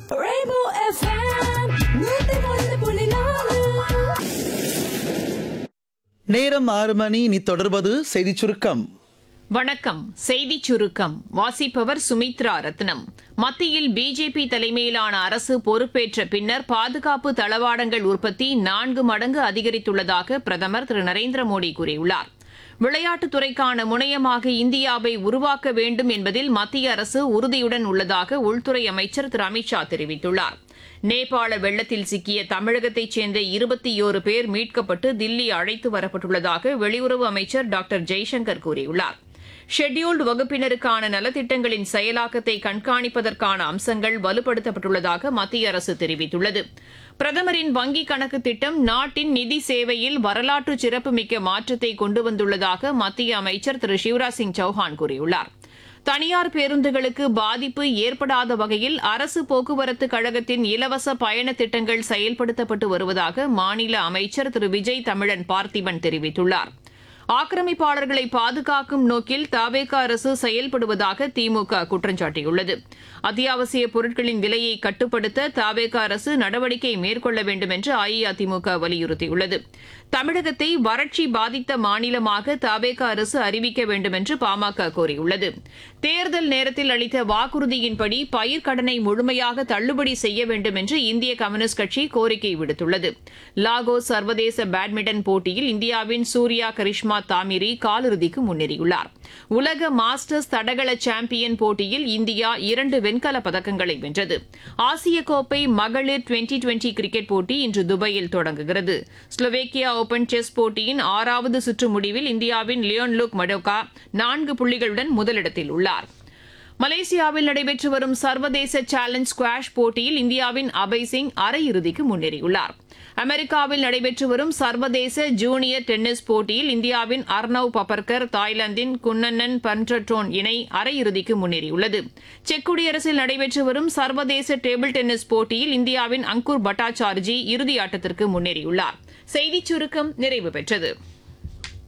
Rainbow FM, நூத்தி ஒன்று புள்ளி நாலு நேரம் ஆறு மணி நீ தொடர்வது செய்தி சுருக்கம் வணக்கம் செய்தி சுருக்கம் வாசிப்பவர் சுமித்ரா ரத்னம் மத்தியில் பிஜேபி தலைமையிலான அரசு பொறுப்பேற்ற பின்னர் பாதுகாப்பு தளவாடங்கள் உற்பத்தி நான்கு மடங்கு அதிகரித்துள்ளதாக பிரதமர் திரு நரேந்திர மோடி கூறியுள்ளார் விளையாட்டுத் துறைக்கான முனையமாக இந்தியாவை உருவாக்க வேண்டும் என்பதில் மத்திய அரசு உறுதியுடன் உள்ளதாக உள்துறை அமைச்சர் திரு அமித்ஷா தெரிவித்துள்ளார் நேபாள வெள்ளத்தில் சிக்கிய தமிழகத்தைச் சேர்ந்த இருபத்தி ஓரு பேர் மீட்கப்பட்டு தில்லி அழைத்து வரப்பட்டுள்ளதாக வெளியுறவு அமைச்சர் டாக்டர் ஜெய்சங்கர் கூறியுள்ளார் ஷெட்யூல்டு வகுப்பினருக்கான நலத்திட்டங்களின் செயலாக்கத்தை கண்காணிப்பதற்கான அம்சங்கள் வலுப்படுத்தப்பட்டுள்ளதாக மத்திய அரசு தெரிவித்துள்ளது பிரதமரின் வங்கிக் கணக்கு திட்டம் நாட்டின் நிதி சேவையில் வரலாற்று சிறப்புமிக்க மாற்றத்தை கொண்டு வந்துள்ளதாக மத்திய அமைச்சர் திரு சிவராஜ் சிங் சௌஹான் கூறியுள்ளார் தனியார் பேருந்துகளுக்கு பாதிப்பு ஏற்படாத வகையில் அரசு போக்குவரத்து கழகத்தின் இலவச பயண திட்டங்கள் செயல்படுத்தப்பட்டு வருவதாக மாநில அமைச்சர் திரு விஜய் தமிழன் பார்த்திபன் தெரிவித்துள்ளார் ஆக்கிரமிப்பாளர்களை பாதுகாக்கும் நோக்கில் தாவேக அரசு செயல்படுவதாக திமுக குற்றம் சாட்டியுள்ளது அத்தியாவசிய பொருட்களின் விலையை கட்டுப்படுத்த தாவேக அரசு நடவடிக்கை மேற்கொள்ள வேண்டும் என்று அஇஅதிமுக வலியுறுத்தியுள்ளது தமிழகத்தை வறட்சி பாதித்த மாநிலமாக தாவேக அரசு அறிவிக்க வேண்டும் என்று பாமக கோரியுள்ளது தேர்தல் நேரத்தில் அளித்த வாக்குறுதியின்படி பயிர்க்கடனை முழுமையாக தள்ளுபடி செய்ய வேண்டும் என்று இந்திய கம்யூனிஸ்ட் கட்சி கோரிக்கை விடுத்துள்ளது லாகோஸ் சர்வதேச பேட்மிண்டன் போட்டியில் இந்தியாவின் சூர்யா கரிஷ்மா தாமிரி காலிறுதிக்கு முன்னேறியுள்ளார் உலக மாஸ்டர்ஸ் தடகள சாம்பியன் போட்டியில் இந்தியா இரண்டு வெண்கலப் பதக்கங்களை வென்றது ஆசிய கோப்பை மகளிர் டுவெண்டி டுவெண்டி கிரிக்கெட் போட்டி இன்று துபாயில் தொடங்குகிறது ஸ்லோவேக்கியா ஓபன் செஸ் போட்டியின் ஆறாவது சுற்று முடிவில் இந்தியாவின் லியோன் லுக் மடோகா நான்கு புள்ளிகளுடன் முதலிடத்தில் உள்ளார் மலேசியாவில் நடைபெற்று வரும் சர்வதேச சேலஞ்ச் ஸ்குவாஷ் போட்டியில் இந்தியாவின் அபய் சிங் அரையிறுதிக்கு முன்னேறியுள்ளார் அமெரிக்காவில் நடைபெற்று வரும் சர்வதேச ஜூனியர் டென்னிஸ் போட்டியில் இந்தியாவின் அர்னவ் பப்பர்கர் தாய்லாந்தின் குன்னன்னன் பன்ட்ரட்டோன் இணை அரையிறுதிக்கு முன்னேறியுள்ளது செக் குடியரசில் நடைபெற்று வரும் சர்வதேச டேபிள் டென்னிஸ் போட்டியில் இந்தியாவின் அங்குர் பட்டாச்சார்ஜி இறுதி ஆட்டத்திற்கு முன்னேறியுள்ளார் செய்திச் சுருக்கம் நிறைவு பெற்றது